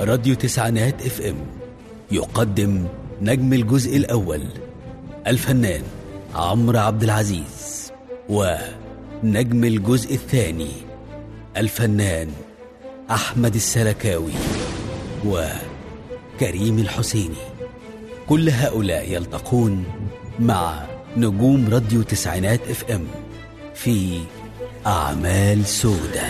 راديو تسعينات اف ام يقدم نجم الجزء الأول الفنان عمرو عبد العزيز ونجم الجزء الثاني الفنان أحمد السلكاوي وكريم الحسيني كل هؤلاء يلتقون مع نجوم راديو تسعينات اف ام في أعمال سودة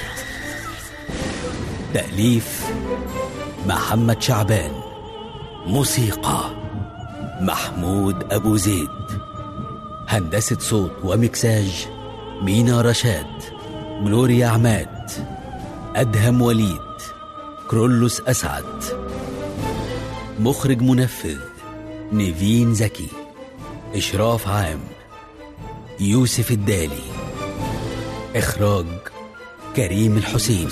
تأليف محمد شعبان موسيقى محمود أبو زيد هندسة صوت ومكساج مينا رشاد جلوريا عماد أدهم وليد كرولوس أسعد مخرج منفذ نيفين زكي إشراف عام يوسف الدالي إخراج كريم الحسين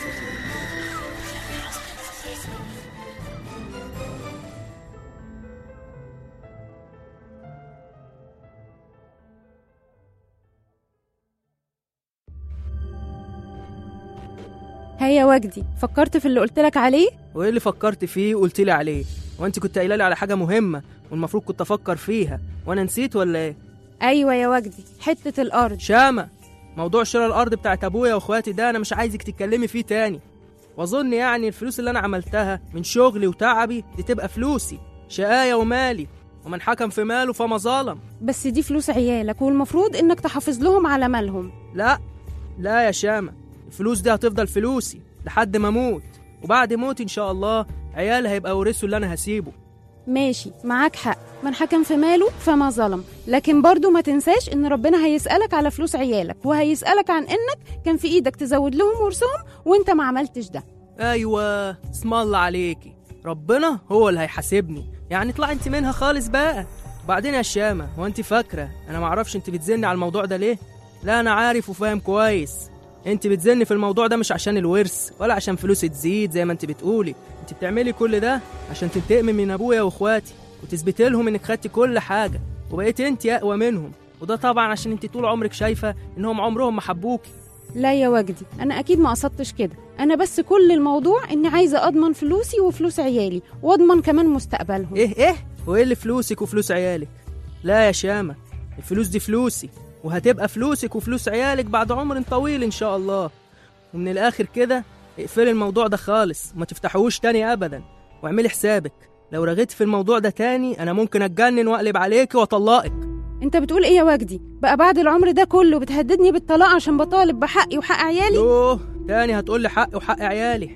هيا وجدي فكرت في اللي قلتلك عليه وايه اللي فكرت فيه وقلت لي عليه وانت كنت قايله لي على حاجه مهمه والمفروض كنت افكر فيها وانا نسيت ولا ايه ايوه يا وجدي حته الارض شامه موضوع شراء الارض بتاعت ابويا واخواتي ده انا مش عايزك تتكلمي فيه تاني واظن يعني الفلوس اللي انا عملتها من شغلي وتعبي دي تبقى فلوسي شقايه ومالي ومن حكم في ماله فما ظلم بس دي فلوس عيالك والمفروض انك تحافظ لهم على مالهم لا لا يا شامة الفلوس دي هتفضل فلوسي لحد ما اموت وبعد موتي ان شاء الله عيالي هيبقى ورثوا اللي انا هسيبه ماشي معاك حق من حكم في ماله فما ظلم لكن برضو ما تنساش ان ربنا هيسألك على فلوس عيالك وهيسألك عن انك كان في ايدك تزود لهم ورثهم وانت ما عملتش ده ايوه اسم الله عليكي ربنا هو اللي هيحاسبني يعني اطلع انت منها خالص بقى وبعدين يا شامة هو انت فاكرة انا معرفش انت بتزني على الموضوع ده ليه لا انا عارف وفاهم كويس انت بتزني في الموضوع ده مش عشان الورث ولا عشان فلوس تزيد زي ما انت بتقولي انت بتعملي كل ده عشان تنتقمي من ابويا واخواتي وتثبتي لهم انك خدتي كل حاجه وبقيت انت اقوى منهم وده طبعا عشان انت طول عمرك شايفه انهم عمرهم ما حبوكي لا يا وجدي انا اكيد ما قصدتش كده انا بس كل الموضوع اني عايزه اضمن فلوسي وفلوس عيالي واضمن كمان مستقبلهم ايه ايه وايه اللي فلوسك وفلوس عيالك لا يا شامه الفلوس دي فلوسي وهتبقى فلوسك وفلوس عيالك بعد عمر طويل ان شاء الله ومن الاخر كده اقفلي الموضوع ده خالص وما تفتحوش تاني ابدا واعملي حسابك لو رغيت في الموضوع ده تاني انا ممكن اتجنن واقلب عليكي واطلقك انت بتقول ايه يا وجدي بقى بعد العمر ده كله بتهددني بالطلاق عشان بطالب بحقي وحق عيالي يوه تاني هتقولي حقي وحق عيالي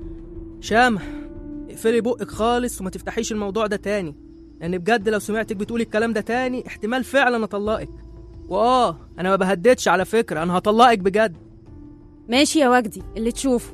شامة اقفلي بقك خالص وما تفتحيش الموضوع ده تاني لان بجد لو سمعتك بتقولي الكلام ده تاني احتمال فعلا اطلقك واه انا ما بهددش على فكرة انا هطلقك بجد ماشي يا وجدي اللي تشوفه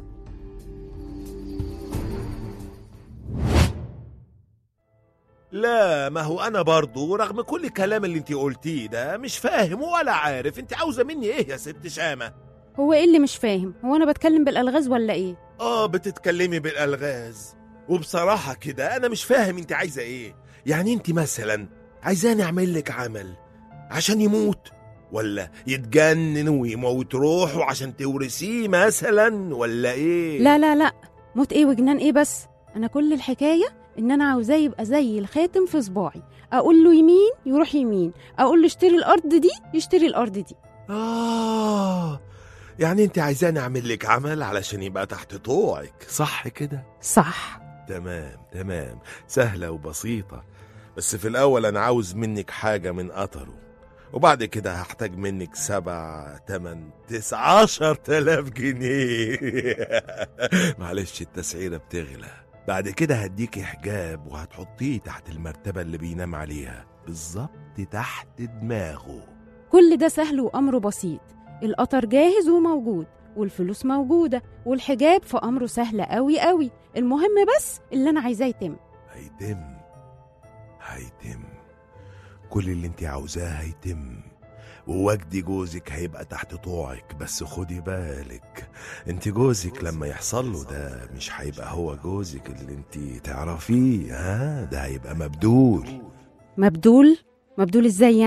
لا ما هو انا برضو رغم كل الكلام اللي انت قلتيه ده مش فاهم ولا عارف انت عاوزه مني ايه يا ست شامه هو ايه اللي مش فاهم هو انا بتكلم بالالغاز ولا ايه اه بتتكلمي بالالغاز وبصراحه كده انا مش فاهم انت عايزه ايه يعني انت مثلا عايزاني اعمل لك عمل عشان يموت ولا يتجنن ويموت روحه عشان تورثيه مثلا ولا ايه لا لا لا موت ايه وجنان ايه بس انا كل الحكايه ان انا عاوزاه يبقى زي الخاتم في صباعي اقول له يمين يروح يمين اقول له اشتري الارض دي يشتري الارض دي اه يعني انت عايزاني اعمل لك عمل علشان يبقى تحت طوعك صح كده صح تمام تمام سهلة وبسيطة بس في الأول أنا عاوز منك حاجة من قطره وبعد كده هحتاج منك سبع تمن تسع عشر تلاف جنيه معلش التسعيرة بتغلى بعد كده هديكي حجاب وهتحطيه تحت المرتبة اللي بينام عليها بالظبط تحت دماغه كل ده سهل وامره بسيط القطر جاهز وموجود والفلوس موجوده والحجاب في امره سهل قوي قوي المهم بس اللي انا عايزاه يتم هيتم هيتم كل اللي انت عاوزاه هيتم ووجدي جوزك هيبقى تحت طوعك بس خدي بالك انت جوزك لما يحصل له ده مش هيبقى هو جوزك اللي انت تعرفيه ها ده هيبقى مبدول مبدول مبدول ازاي يعني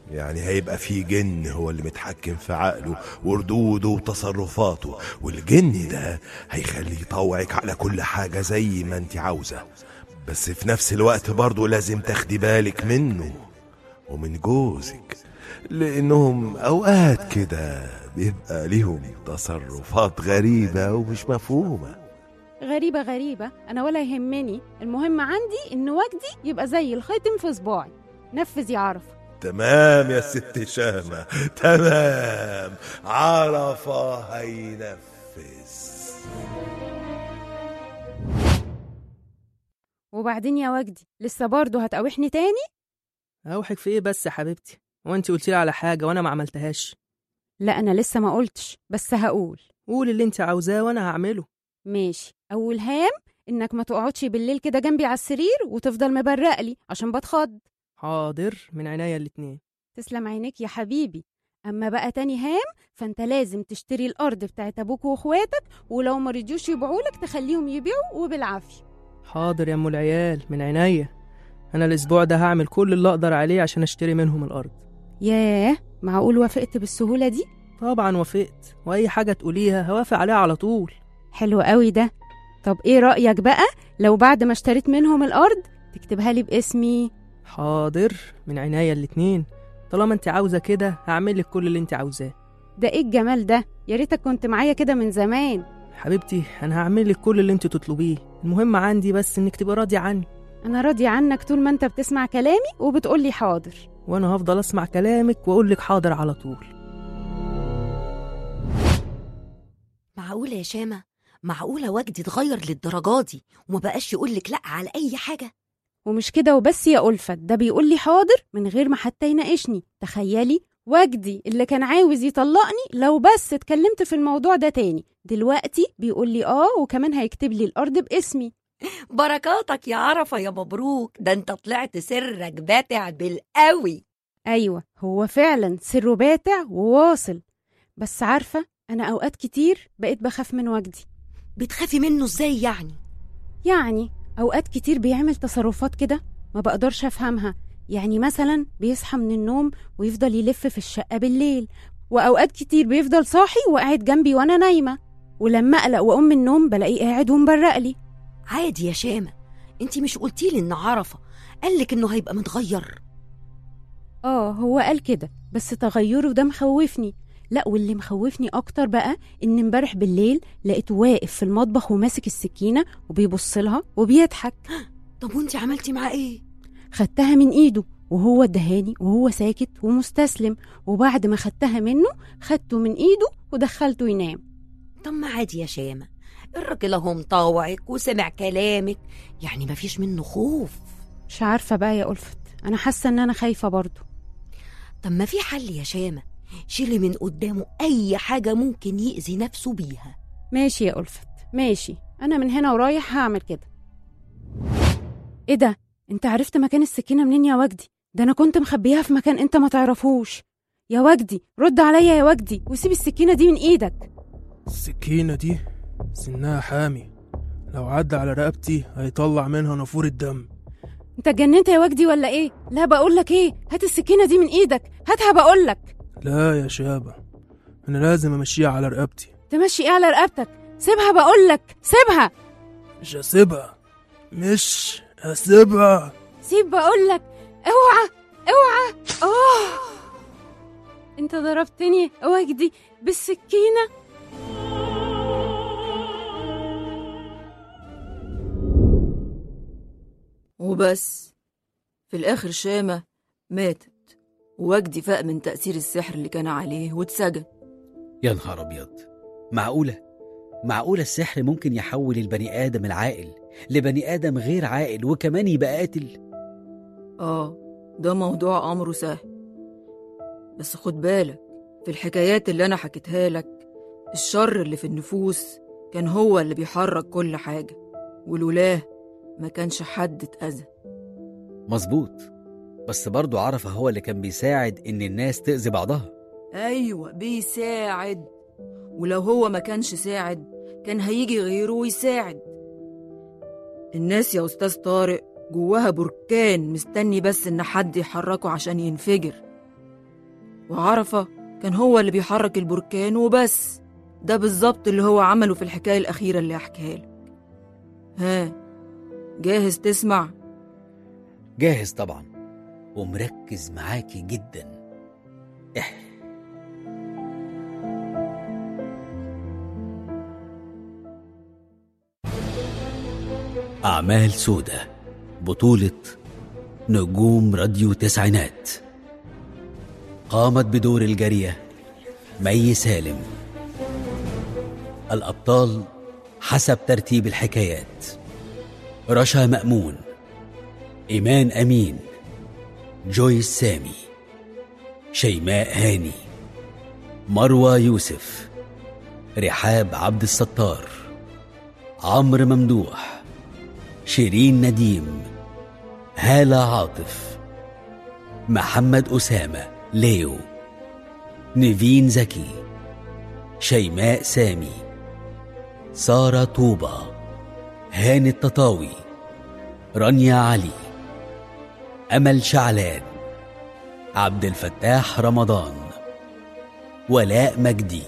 يعني هيبقى في جن هو اللي متحكم في عقله وردوده وتصرفاته والجن ده هيخليه يطوعك على كل حاجة زي ما انت عاوزة بس في نفس الوقت برضه لازم تاخدي بالك منه ومن جوزك لانهم اوقات كده بيبقى ليهم تصرفات غريبة ومش مفهومة غريبة غريبة أنا ولا يهمني المهم عندي إن وجدي يبقى زي الخيطم في صباعي نفذ يا عرفة تمام يا ست شامة تمام عرفة هينفذ وبعدين يا وجدي لسه برضه هتقاوحني تاني اوحك في ايه بس يا حبيبتي هو انت قلتي لي على حاجه وانا ما عملتهاش لا أنا لسه ما قلتش بس هقول قولي اللي انت عاوزاه وانا هعمله ماشي أول هام إنك ما تقعدش بالليل كده جنبي على السرير وتفضل مبرق لي عشان بتخض حاضر من عينيا الاتنين تسلم عينيك يا حبيبي أما بقى تاني هام فأنت لازم تشتري الأرض بتاعت أبوك وأخواتك ولو ما رضيوش يبيعولك تخليهم يبيعوا وبالعافية حاضر يا ام العيال من عينيا انا الاسبوع ده هعمل كل اللي اقدر عليه عشان اشتري منهم الارض ياه معقول وافقت بالسهولة دي؟ طبعا وافقت واي حاجه تقوليها هوافق عليها على طول حلو قوي ده طب ايه رأيك بقى لو بعد ما اشتريت منهم الأرض تكتبها لي باسمي حاضر من عينيا الاتنين طالما انت عاوزه كده هعمل لك كل اللي انت عاوزاه ده ايه الجمال ده يا ريتك كنت معايا كده من زمان حبيبتي انا هعمل لك كل اللي انت تطلبيه المهم عندي بس انك تبقى راضيه عني انا راضية عنك طول ما انت بتسمع كلامي وبتقولي حاضر وانا هفضل اسمع كلامك واقول لك حاضر على طول معقولة يا شامة معقولة وجدي اتغير للدرجة دي وما بقاش يقولك لأ على أي حاجة ومش كده وبس يا ألفت ده بيقولي حاضر من غير ما حتى يناقشني تخيلي وجدي اللي كان عاوز يطلقني لو بس اتكلمت في الموضوع ده تاني دلوقتي بيقولي اه وكمان هيكتب لي الأرض باسمي بركاتك يا عرفة يا مبروك ده انت طلعت سرك باتع بالقوي أيوة هو فعلا سره باتع وواصل بس عارفة أنا أوقات كتير بقيت بخاف من وجدي بتخافي منه ازاي يعني يعني أوقات كتير بيعمل تصرفات كده ما بقدرش أفهمها يعني مثلا بيصحى من النوم ويفضل يلف في الشقة بالليل وأوقات كتير بيفضل صاحي وقاعد جنبي وأنا نايمة ولما أقلق وأقوم من النوم بلاقيه قاعد ومبرق لي عادي يا شامة انت مش قلتيلي ان عرفة قالك انه هيبقى متغير آه هو قال كده بس تغيره ده مخوفني لا واللي مخوفني أكتر بقى إن امبارح بالليل لقيته واقف في المطبخ وماسك السكينة وبيبص لها وبيضحك طب وانت عملتي معاه ايه خدتها من ايده وهو ادهاني وهو ساكت ومستسلم وبعد ما خدتها منه خدته من ايده ودخلته ينام طب ما عادي يا شامة الراجل اهو مطاوعك وسمع كلامك يعني مفيش منه خوف مش عارفة بقى يا ألفت أنا حاسة إن أنا خايفة برضه طب ما في حل يا شامة شيلي من قدامه أي حاجة ممكن يأذي نفسه بيها ماشي يا ألفت ماشي أنا من هنا ورايح هعمل كده إيه ده؟ أنت عرفت مكان السكينة منين يا وجدي؟ ده أنا كنت مخبيها في مكان أنت ما تعرفوش يا وجدي رد عليا يا وجدي وسيب السكينة دي من إيدك السكينة دي سنها حامي لو عدى على رقبتي هيطلع منها نافورة دم أنت اتجننت يا وجدي ولا إيه؟ لا بقول لك إيه؟ هات السكينة دي من إيدك هاتها بقول لك لا يا شابة أنا لازم أمشيها على رقبتي تمشي إيه على رقبتك؟ سيبها بقول لك سيبها مش هسيبها مش هسيبها سيب بقول لك اوعى اوعى اه انت ضربتني وجدي بالسكينه وبس في الآخر شامة ماتت ووجدي فاق من تأثير السحر اللي كان عليه واتسجن يا نهار أبيض معقولة معقولة السحر ممكن يحول البني آدم العاقل لبني آدم غير عاقل وكمان يبقى قاتل آه ده موضوع أمره سهل بس خد بالك في الحكايات اللي أنا حكيتها لك الشر اللي في النفوس كان هو اللي بيحرك كل حاجة ولولاه ما كانش حد اتأذى مظبوط بس برضه عرفة هو اللي كان بيساعد إن الناس تأذي بعضها أيوة بيساعد ولو هو ما كانش ساعد كان هيجي غيره ويساعد الناس يا أستاذ طارق جواها بركان مستني بس إن حد يحركه عشان ينفجر وعرفة كان هو اللي بيحرك البركان وبس ده بالظبط اللي هو عمله في الحكاية الأخيرة اللي هحكيها لك ها جاهز تسمع جاهز طبعا ومركز معاكي جدا إح أعمال سودة بطولة نجوم راديو تسعينات قامت بدور الجارية مي سالم الأبطال حسب ترتيب الحكايات رشا مأمون إيمان أمين جويس سامي شيماء هاني مروى يوسف رحاب عبد الستار عمرو ممدوح شيرين نديم هالة عاطف محمد أسامة ليو نيفين زكي شيماء سامي سارة طوبة هاني التطاوي رانيا علي أمل شعلان عبد الفتاح رمضان ولاء مجدي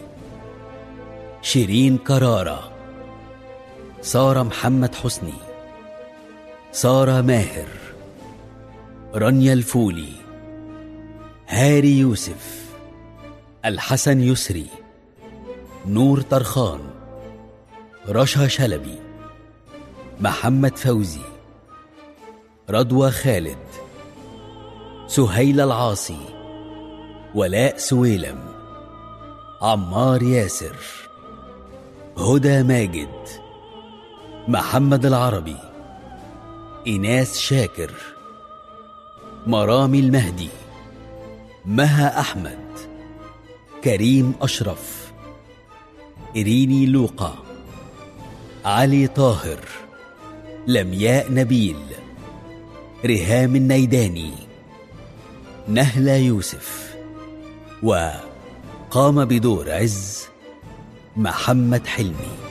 شيرين كرارة سارة محمد حسني سارة ماهر رانيا الفولي هاري يوسف الحسن يسري نور طرخان رشا شلبي محمد فوزي رضوى خالد سهيل العاصي ولاء سويلم عمار ياسر هدى ماجد محمد العربي إناس شاكر مرامي المهدي مها أحمد كريم أشرف إريني لوقا علي طاهر لمياء نبيل رهام النيداني نهلة يوسف وقام بدور عز محمد حلمي